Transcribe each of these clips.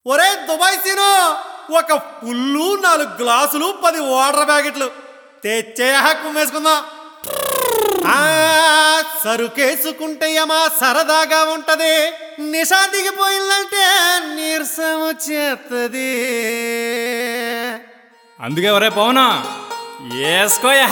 ఒరే Dubai scene ఒక పుల్లు నాలుగు గ్లాసులు పది వాటర్ ప్యాకెట్లు తెచ్చే కుమ్మేసుకుందాం ఆ, సరుకేసుకుంటే యమా సరదాగా ఉంటది నిషా దిగిపోయిందంటే నీరసం వచ్చేస్తుంది అందుకే ఒరే పవను వేసుకోయా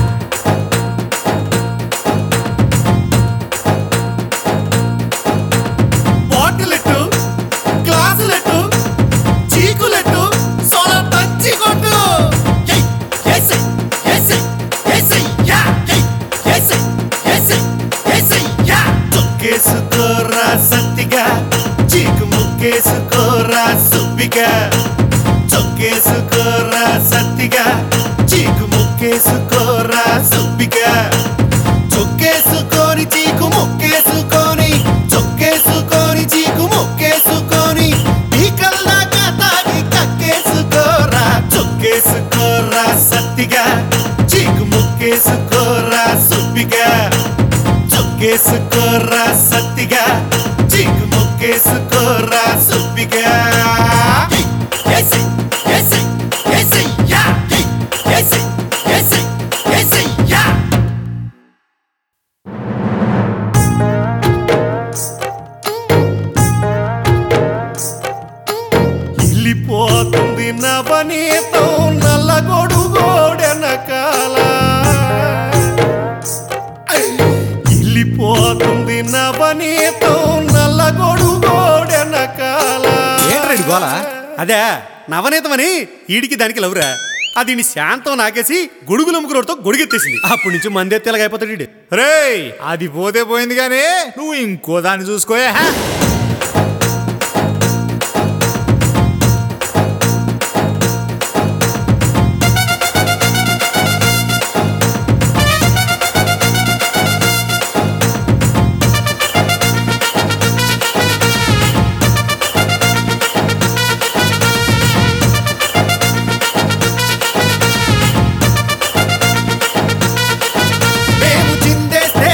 బాటిలెట్టు గ్లాసులెట్టు చీకులెట్టు సోల తంచి కొట్టు ఏయ్, ఏసై, ఏసై, ఏసై, యా, ఏయ్, ఏసై, ఏసై, ఏసై, యా. తొక్కేసుకోరా సత్తిగా చీకు ముక్కేసుకోరా సుబ్బిగా చొక్కేసుకోరా సత్తిగా చీకు ముక్కేసుకోరా సుబ్బిగా చొక్కేసుకొని చీకు మొక్కేసుకొని చొక్కేసుకొని చీకు మొక్కేసుకొని పీకల్లాగా తాగి కక్కేసుకోరా చొక్కేసుకోరా సత్తిగా చీకు మొక్కేసుకోరా సుబ్బిగా చొక్కేసుకోరా సత్తిగా చీకు మొక్కేసుకోరా సుబ్బిగా ఏసై, ఏసై, ఏసై, యా, ఏయ్, ఏసై, ఏసై, ఏసై, యా. ఇల్లిపోతుంది నవనీతం నల్లగొడుగోడెనకాల ఇల్లిపోతుంది నవనీతం నల్లగొడుగోడెనకాల ఏంట్రా గోల అదే నవనీతమని ఈడికి దానికి లవురా అది నీ శాంతం నాకేసి గొడుగులు అమ్ముకున్నోడితో గొడుగెత్తేసింది అప్పటి నుంచి మందెత్తేలాగా అయిపోతాడు ఈడు రేయ్ అది పోతే పోయింది కానీ నువ్వు ఇంకో దాన్ని చూసుకోయా మేము చిందేస్తే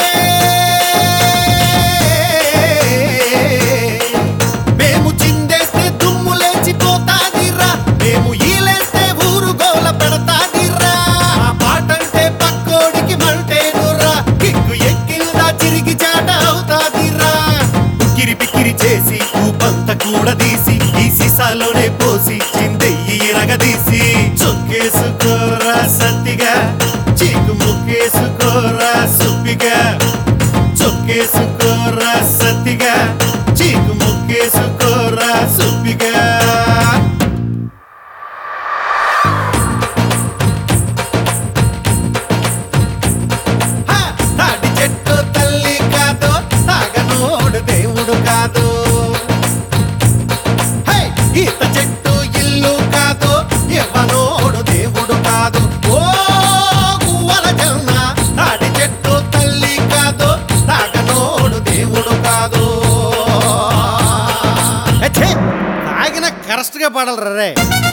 మేము చిందేస్తే దుమ్ము లేచిపోతాదిరా మేము ఈలేస్తే ఊరు గోల పెడతాదిరా ఆ పాటంటే పక్కోడికి మంటేనురా కిక్కు ఎక్కిందా చిరిగి చాట అవుతాదిరా ఉక్కిరి పిక్కిరి చేసి ఊపంత కూడా తీసి ఈ సీసాలోనే పోసి చిందెయ్యి ఇరగదీసి చొక్కేసుకోరా సత్తిగా చీకు ముక్కేసుకోరా సుప్పిగా చొక్కేసుకోరా సత్తిగా చీకు ముక్కేసుకోరా సుప్పిగా హా! తాటి చెట్టు తల్లి కాదు తాగనోడు దేవుడు కాదు హే! ఈత చెట్టు ఇల్లు కాదు ఎవనోడు దేవుడు కాదు ఓ గువ్వల జొన్న తాటి చెట్టు తల్లి కాదు తాగనోడు దేవుడు కాదు ఏ ఛే! తాగిన కరెక్ట్గా పాడాలి రే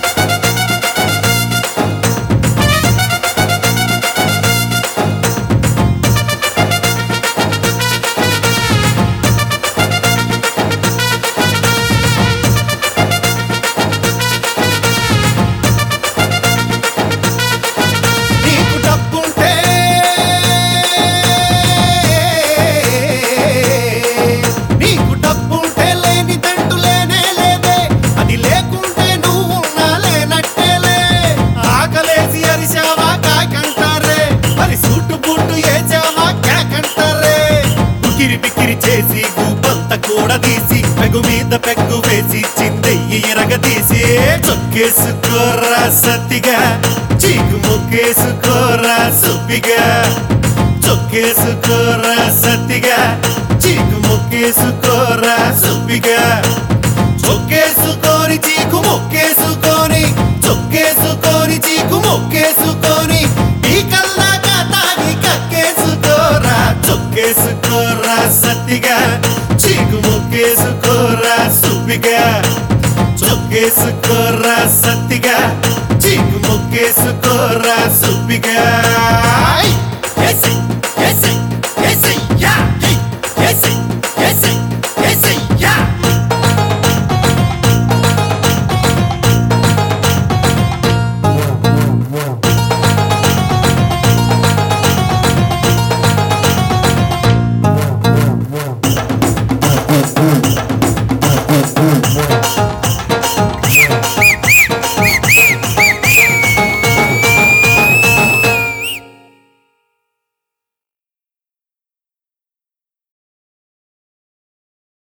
నీకు డబ్బుంటే నీకు డబ్బుంటే లేని తంటు లేనే లేదే అది లేకుంటే నువ్వు ఉన్నా లేనట్టేలే ఆకలేసి అరిచావా కాకంటారే మరి సూటు బూటు ఏచావా కాకంటారే ఉకిరి బిక్కిరి చేసి ఊపంత కూడా తీసి పెగు మీద పెగ్గు వేసి చిందెయ్యి ఎరగదీసి చొక్కేసుకోరా సత్తిగా చీకు ముక్కేసుకోరా సుబ్బిగా చొక్కేసుకోరా సత్తిగా చీకు ముక్కేసుకోరా సుబ్బిగా చొక్కేసుకొని చీకు మొక్కేసుకొని చొక్కేసుకొని చీకు మొక్కేసుకొని పీకల్లాగా తాగి కక్కేసుకోరా చొక్కేసుకోరా సత్తిగా చీకు మొక్కేసుకోరా సుబ్బిగా చొక్కేసుకోరా సత్తిగా చీకు మొక్కేసుకోరా సుబ్బిగా ఏసై ఏసై ఏసై యా ఏయ్